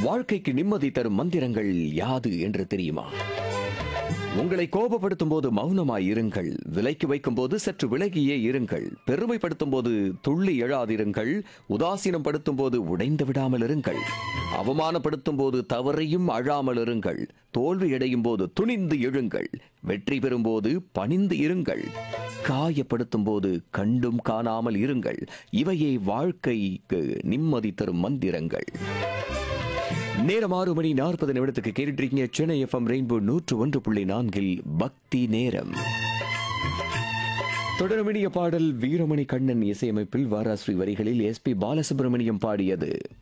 வாழ்க்கைக்கு நிம்மதி தரும் மந்திரங்கள் யாது என்று தெரியுமா உங்களை கோபப்படுத்தும் போது மௌனமாய் இருங்கள் விலைக்கு வைக்கும் போது சற்று விலகியே இருங்கள் பெருமைப்படுத்தும் போது துள்ளி எழாதிருங்கள் உதாசீனம் படுத்தும் போது உடைந்து விடாமல் இருங்கள் அவமானப்படுத்தும் போது தவறையும் அழாமல் இருங்கள் தோல்வி அடையும் போது துணிந்து எழுங்கள் வெற்றி பெறும் போது பணிந்து இருங்கள் காயப்படுத்தும் போது கண்டும் காணாமல் இருங்கள் இவையே வாழ்க்கைக்கு நிம்மதி தரும் மந்திரங்கள் நேரம் ஆறு மணி நாற்பது நிமிடத்துக்கு கேட்டுட்டு இருக்கீங்க சென்னை எஃப்எம் ரெயின்போ நூற்று ஒன்று புள்ளி நான்கில் பக்தி நேரம் தொடர்மணிய பாடல் வீரமணி கண்ணன் இசையமைப்பில் வாராஸ்ரீ வரிகளில் எஸ்பி பாலசுப்ரமணியம் பாடியது